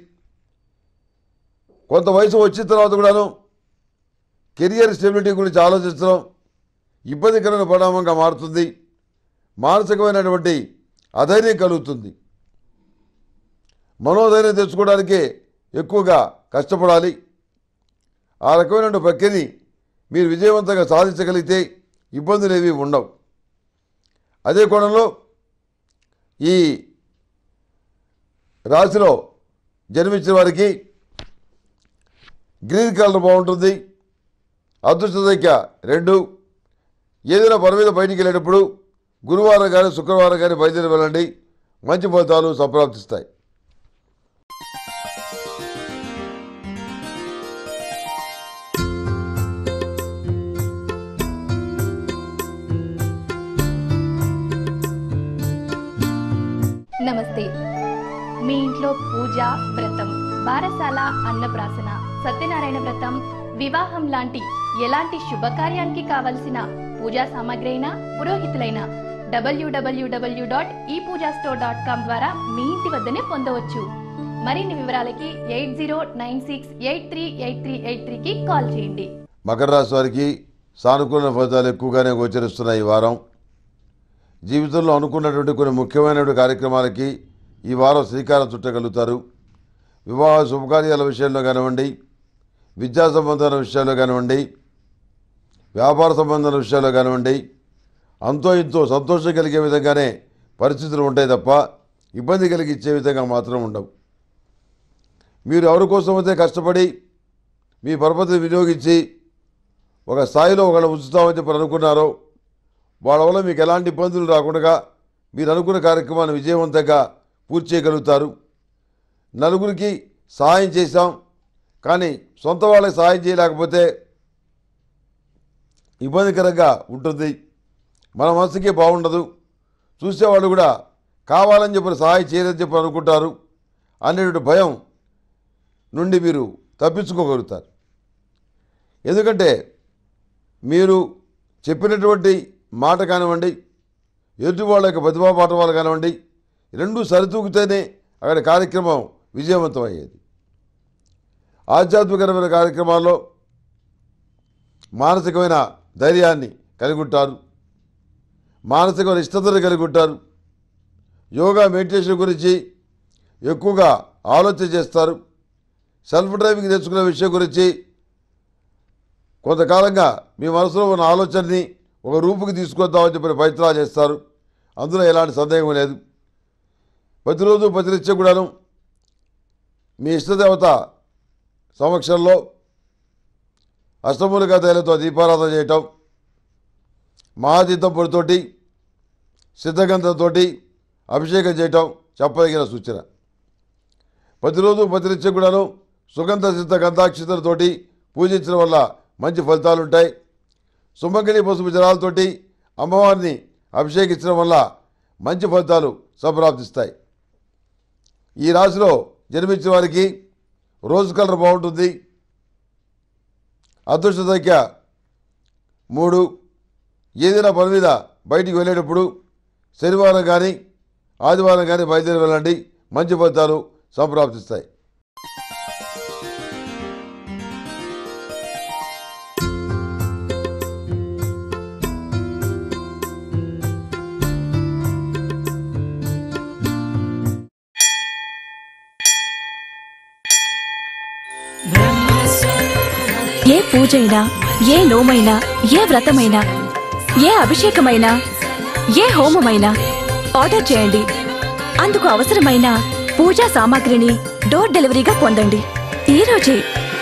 కొంత వయసు వచ్చిన తర్వాత కూడాను కెరియర్ స్టెబిలిటీ గురించి ఆలోచించడం ఇబ్బందికరమైన పరిణామంగా మారుతుంది మానసికమైనటువంటి అధైర్యం కలుగుతుంది మనోధైర్యం తెచ్చుకోవడానికి ఎక్కువగా కష్టపడాలి ఆ రకమైన ప్రక్రియని మీరు విజయవంతంగా సాధించగలిగితే ఇబ్బందులు ఏవి ఉండవు అదే కోణంలో ఈ రాశిలో జన్మించిన వారికి గ్రీన్ కలర్ బాగుంటుంది అదృష్ట సంఖ్య రెండు ఏదైనా పని మీద బయటికి వెళ్ళేటప్పుడు గురువారం కానీ శుక్రవారం కానీ బయలుదేరి వెళ్ళండి మంచి ఫలితాలు సంప్రాప్తిస్తాయి నమస్తే మీ ఇంట్లో పూజ వ్రతం బారసాల అన్నప్రాసన సత్యనారాయణ వ్రతం వివాహం లాంటి ఎలాంటి శుభకార్యానికి కావలసిన పూజా సామాగ్రి అయినా పురోహితులైన డబ్ల్యూడబ్ల్యూడబ్ల్యూ డాట్ ఈ పూజా స్టోర్ డాట్ కామ్ ద్వారా మీ ఇంటి వద్దనే పొందవచ్చు మరిన్ని వివరాలకి eight zero nine six eight three eight three eight త్రీకి కాల్ చేయండి మకర రాశి వారికి సానుకూల ఫలితాలు ఎక్కువగానే గోచరిస్తున్నాయి ఈ వారం జీవితంలో అనుకున్నటువంటి కొన్ని ముఖ్యమైనటువంటి కార్యక్రమాలకి ఈ వారం శ్రీకారం చుట్టగలుగుతారు వివాహ శుభకార్యాల విషయంలో కానివ్వండి విద్యా సంబంధమైన విషయాల్లో కానివ్వండి వ్యాపార సంబంధమైన విషయాల్లో కానివ్వండి అంతో ఇంతో సంతోషం కలిగే విధంగానే పరిస్థితులు ఉంటాయి తప్ప ఇబ్బంది కలిగించే విధంగా మాత్రం ఉండవు మీరు ఎవరి కోసమైతే కష్టపడి మీ పరపతిని వినియోగించి ఒక స్థాయిలో ఒకళ్ళు ఉంచుతామని చెప్పి అనుకున్నారో వాళ్ళ వల్ల మీకు ఎలాంటి ఇబ్బందులు రాకుండా మీరు అనుకున్న కార్యక్రమాన్ని విజయవంతంగా పూర్తి చేయగలుగుతారు నలుగురికి సహాయం చేశాం కానీ సొంత వాళ్ళకి సహాయం చేయలేకపోతే ఇబ్బందికరంగా ఉంటుంది మన మనసుకి బాగుండదు చూసేవాళ్ళు కూడా కావాలని చెప్పి సహాయం చేయలేదని చెప్పి అనుకుంటారు అనేటువంటి భయం నుండి మీరు తప్పించుకోగలుగుతారు ఎందుకంటే మీరు చెప్పినటువంటి మాట కానివ్వండి ఎదుటి వాళ్ళ యొక్క ప్రతిభా పాఠవాలు కానివ్వండి రెండు సరితూగితేనే అక్కడ కార్యక్రమం విజయవంతం అయ్యేది ఆధ్యాత్మికమైన కార్యక్రమాల్లో మానసికమైన ధైర్యాన్ని కలిగి ఉంటారు మానసికమైన ఇష్టతను కలిగి ఉంటారు యోగా మెడిటేషన్ గురించి ఎక్కువగా ఆలోచన చేస్తారు సెల్ఫ్ డ్రైవింగ్ నేర్చుకునే విషయం గురించి కొంతకాలంగా మీ మనసులో ఉన్న ఆలోచనని ఒక రూపుకి తీసుకొద్దామని చెప్పిన ప్రయత్నాలు చేస్తారు అందులో ఎలాంటి సందేహం లేదు ప్రతిరోజు ప్రతినిత్యం కూడాను మీ ఇష్టదేవత సమక్షంలో అష్టమూలికా తైలతో దీపారాధన చేయటం మహాతీర్థం పొడితోటి సిద్ధగంధంతో అభిషేకం చేయటం చెప్పదగిన సూచన ప్రతిరోజు ప్రతినిత్యం కూడాను సుగంధ సిద్ధ గంధాక్షతలతోటి పూజించడం వల్ల మంచి ఫలితాలు ఉంటాయి సుమంగిని పసుపు జలాలతోటి అమ్మవారిని అభిషేకించడం వల్ల మంచి ఫలితాలు సంప్రాప్తిస్తాయి ఈ రాశిలో జన్మించిన వారికి రోజు కలర్ బాగుంటుంది అదృష్ట సంఖ్య మూడు ఏదైనా పని మీద బయటికి వెళ్ళేటప్పుడు శనివారం కానీ ఆదివారం కానీ బయలుదేరి వెళ్ళండి మంచి ఫలితాలు సంప్రాప్తిస్తాయి ఏ పూజైనా ఏ నోమైనా ఏ వ్రతమైనా ఏ అభిషేకమైనా ఏ హోమమైనా ఆర్డర్ చేయండి అందుకు అవసరమైన పూజా సామాగ్రిని డోర్ డెలివరీగా పొందండి ఈ రోజే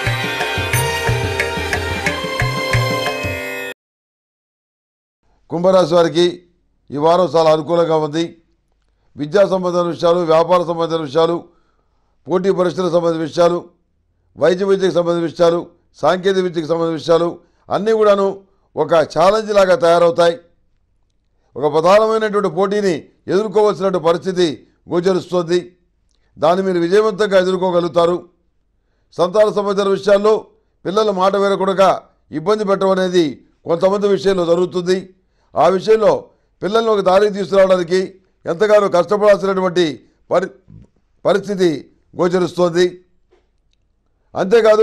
కుంభరాశి వారికి ఈ వారం చాలా అనుకూలంగా ఉంది విద్యా సంబంధమైన విషయాలు వ్యాపార సంబంధమైన విషయాలు పోటీ పరీక్షలకు సంబంధించిన విషయాలు వైద్య విద్యకు సంబంధించిన విషయాలు సాంకేతిక విద్యకు సంబంధించిన విషయాలు అన్నీ కూడాను ఒక ఛాలెంజ్ లాగా తయారవుతాయి ఒక ప్రధానమైనటువంటి పోటీని ఎదుర్కోవాల్సినటువంటి పరిస్థితి గోచరిస్తుంది దాన్ని మీరు విజయవంతంగా ఎదుర్కోగలుగుతారు సంతాన సంబంధించిన విషయాల్లో పిల్లల మాట వినకుండా ఇబ్బంది పెట్టడం అనేది కొంతమంది విషయంలో జరుగుతుంది ఆ విషయంలో పిల్లల్ని ఒక దారికి తీసుకురావడానికి ఎంతగానో కష్టపడాల్సినటువంటి పరి పరిస్థితి గోచరిస్తోంది అంతేకాదు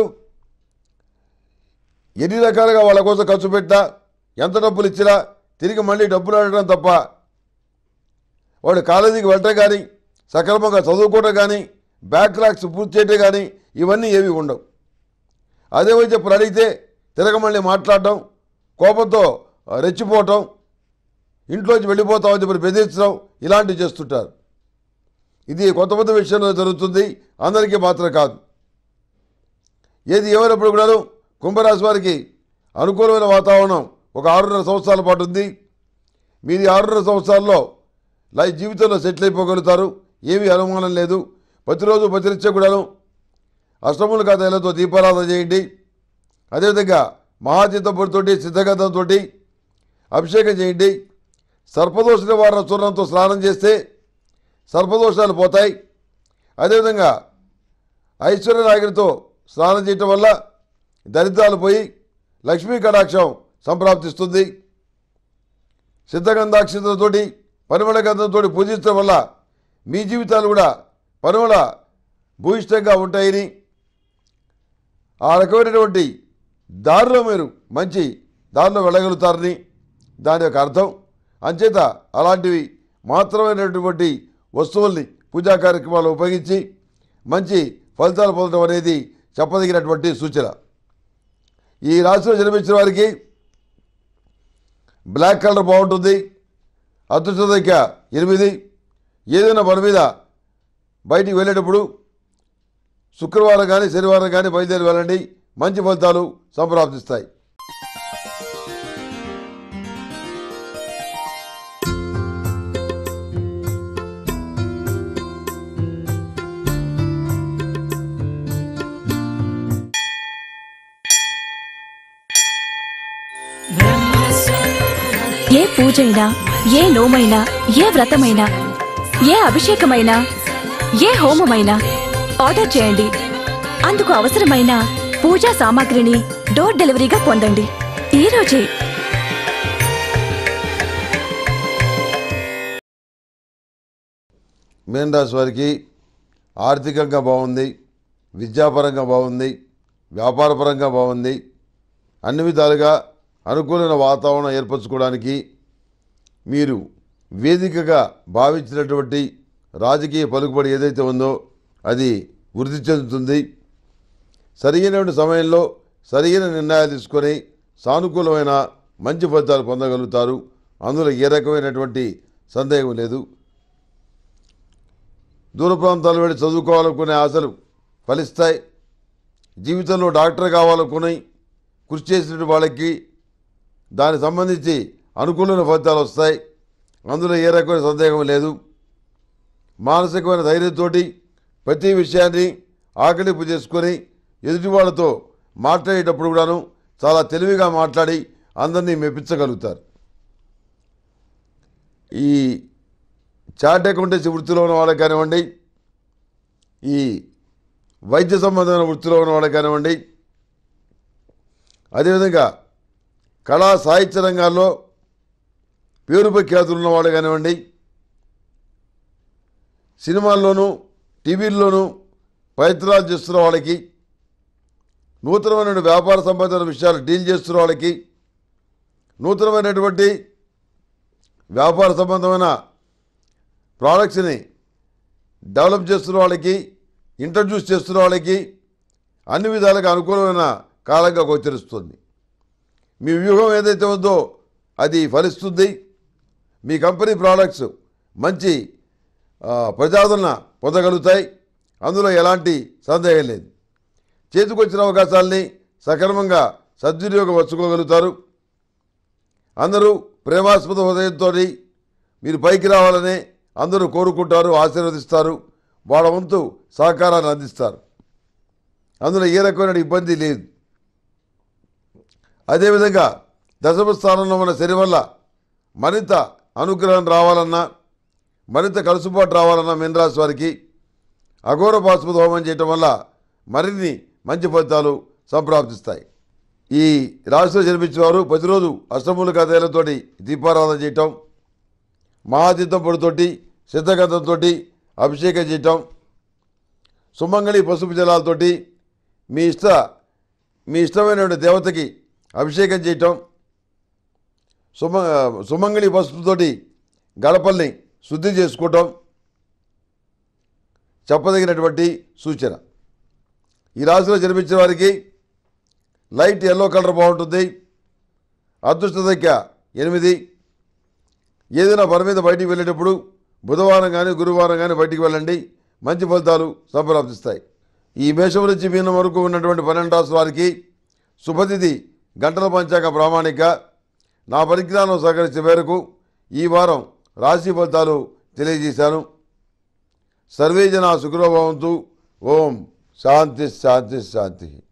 ఎన్ని రకాలుగా వాళ్ళ కోసం ఖర్చు పెట్టినా ఎంత డబ్బులు ఇచ్చినా తిరిగి మళ్ళీ డబ్బులు అడగడం తప్ప వాడు కాలేజీకి వెళ్ళటం కానీ సక్రమంగా చదువుకోవటం కానీ బ్యాక్లాగ్స్ పూర్తి చేయటం కానీ ఇవన్నీ ఏవి ఉండవు అదే వచ్చి ఇప్పుడు అడిగితే తిరగ మళ్ళీ మాట్లాడటం కోపంతో రెచ్చిపోవటం ఇంట్లోంచి వెళ్ళిపోతామని చెప్పి బెదిరించడం ఇలాంటివి చేస్తుంటారు ఇది కొంతమంది విషయంలో జరుగుతుంది అందరికీ మాత్రం కాదు ఏది ఏమైనప్పుడు కూడాను కుంభరాశి వారికి అనుకూలమైన వాతావరణం ఒక ఆరున్నర సంవత్సరాల పాటు ఉంది మీది ఆరున్నర సంవత్సరాల్లో లైఫ్ జీవితంలో సెటిల్ అయిపోగలుగుతారు ఏమీ అనుమానం లేదు ప్రతిరోజు ప్రతినిత్యం కూడాను అష్టముల కథలతో దీపారాధన చేయండి అదేవిధంగా మహాచిత్తపుడితోటి సిద్ధగంధంతో అభిషేకం చేయండి సర్పదోష నివారణ చూర్ణంతో స్నానం చేస్తే సర్పదోషాలు పోతాయి అదేవిధంగా ఐశ్వర్య నాగిరితో స్నానం చేయటం వల్ల దరిద్రాలు పోయి లక్ష్మీ కటాక్షం సంప్రాప్తిస్తుంది సిద్ధగంధాక్షతలతోటి పరిమళ గంధంతో పూజించడం వల్ల మీ జీవితాలు కూడా పరిమళ భూయిష్టంగా ఉంటాయని ఆ రకమైనటువంటి దారిలో మీరు మంచి దారిలో వెళ్ళగలుగుతారని దాని యొక్క అర్థం అంచేత అలాంటివి మాత్రమైనటువంటి వస్తువుల్ని పూజా కార్యక్రమాలు ఉపయోగించి మంచి ఫలితాలు పొందడం అనేది చెప్పదగినటువంటి సూచన ఈ రాశిలో జన్మించిన వారికి బ్లాక్ కలర్ బాగుంటుంది అదృష్ట సంఖ్య ఎనిమిది ఏదైనా పని మీద బయటికి వెళ్ళేటప్పుడు శుక్రవారం కానీ శనివారం కానీ బయలుదేరి వెళ్ళండి మంచి ఫలితాలు సంప్రాప్తిస్తాయి ఏ పూజైనా ఏ నోమైనా ఏ వ్రతమైనా ఏ అభిషేకమైనా ఏ హోమమైనా ఆర్డర్ చేయండి అందుకు అవసరమైన పూజా సామాగ్రిని డోర్ డెలివరీగా పొందండి ఈ రోజే మీన రాశి వారికి ఆర్థికంగా బాగుంది విద్యాపరంగా బాగుంది వ్యాపారపరంగా బాగుంది అన్ని విధాలుగా అనుకూలమైన వాతావరణం ఏర్పరచుకోవడానికి మీరు వేదికగా భావించినటువంటి రాజకీయ పలుకుబడి ఏదైతే ఉందో అది వృద్ధి చెందుతుంది సరైనటువంటి సమయంలో సరైన నిర్ణయాలు తీసుకొని సానుకూలమైన మంచి ఫలితాలు పొందగలుగుతారు అందులో ఏ రకమైనటువంటి సందేహం లేదు దూర ప్రాంతాలు వెళ్ళి చదువుకోవాలనుకునే ఆశలు ఫలిస్తాయి జీవితంలో డాక్టర్ కావాలనుకుని కృషి చేసిన వాళ్ళకి దానికి సంబంధించి అనుకూలమైన ఫలితాలు వస్తాయి అందులో ఏ రకమైన సందేహం లేదు మానసికమైన ధైర్యంతోటి ప్రతి విషయాన్ని ఆకలింపు చేసుకొని ఎదుటి వాళ్ళతో మాట్లాడేటప్పుడు కూడాను చాలా తెలివిగా మాట్లాడి అందరినీ మెప్పించగలుగుతారు ఈ చార్ట్ అకౌంటెన్సీ వృత్తిలో ఉన్న వాళ్ళకి కానివ్వండి ఈ వైద్య సంబంధమైన వృత్తిలో ఉన్న వాళ్ళకి కానివ్వండి అదేవిధంగా కళా సాహిత్య రంగాల్లో పేరు ప్రఖ్యాతులు ఉన్న వాళ్ళు కానివ్వండి సినిమాల్లోనూ టీవీల్లోనూ ప్రయత్నాలు చేస్తున్న వాళ్ళకి నూతనమైన వ్యాపార సంబంధమైన విషయాలు డీల్ చేస్తున్న వాళ్ళకి నూతనమైనటువంటి వ్యాపార సంబంధమైన ప్రోడక్ట్స్ని డెవలప్ చేస్తున్న వాళ్ళకి ఇంట్రడ్యూస్ చేస్తున్న వాళ్ళకి అన్ని విధాలుగా అనుకూలమైన కాలంగా గోచరిస్తుంది మీ వ్యూహం ఏదైతే ఉందో అది ఫలిస్తుంది మీ కంపెనీ ప్రోడక్ట్స్ మంచి ఆ, ప్రజాదరణ పొందగలుగుతాయి అందులో ఎలాంటి సందేహం లేదు చేతికొచ్చిన అవకాశాలని సక్రమంగా సద్వినియోగం వచ్చుకోగలుగుతారు అందరూ ప్రేమాస్పద హృదయంతో మీరు పైకి రావాలని అందరూ కోరుకుంటారు ఆశీర్వదిస్తారు వాళ్ళ వంతు సహకారాన్ని అందిస్తారు అందులో ఏ రకమైన ఇబ్బంది లేదు అదేవిధంగా దశమ స్థానంలో ఉన్న శని వల్ల మరింత అనుగ్రహం రావాలన్నా మరింత కలుసుబాటు రావాలన్నా మీనరాశి వారికి అఘోర పాశుపత హోమం చేయటం వల్ల మరిన్ని మంచి ఫలితాలు సంప్రాప్తిస్తాయి ఈ రాశిలో జన్మించిన వారు ప్రతిరోజు అష్టములుగా తేలతోటి దీపారాధన చేయటం మహాతీర్థం పొడితోటి సిద్ధగంధంతో అభిషేకం చేయటం సుమంగళి పసుపు జలాలతోటి మీ ఇష్ట మీ ఇష్టమైనటువంటి దేవతకి అభిషేకం చేయటం సుమ సుమంగళి పసుపుతోటి గడపల్ని శుద్ధి చేసుకోవటం చెప్పదగినటువంటి సూచన ఈ రాశిలో జన్మించిన వారికి లైట్ ఎల్లో కలర్ బాగుంటుంది అదృష్ట సంఖ్య ఎనిమిది ఏదైనా పని మీద బయటికి వెళ్ళేటప్పుడు బుధవారం కానీ గురువారం కానీ బయటికి వెళ్ళండి మంచి ఫలితాలు సంప్రాప్తిస్తాయి ఈ మేషం నుంచి మీనం వరకు ఉన్నటువంటి పన్నెండు రాసుల వారికి శుభతిథి గంటల పంచాంగ ప్రామాణిక నా పరిజ్ఞానం సహకరించే మేరకు ఈ వారం రాశి ఫలితాలు తెలియజేశాను సర్వే జన సుఖభవంతు ఓం శాంతి శాంతి శాంతి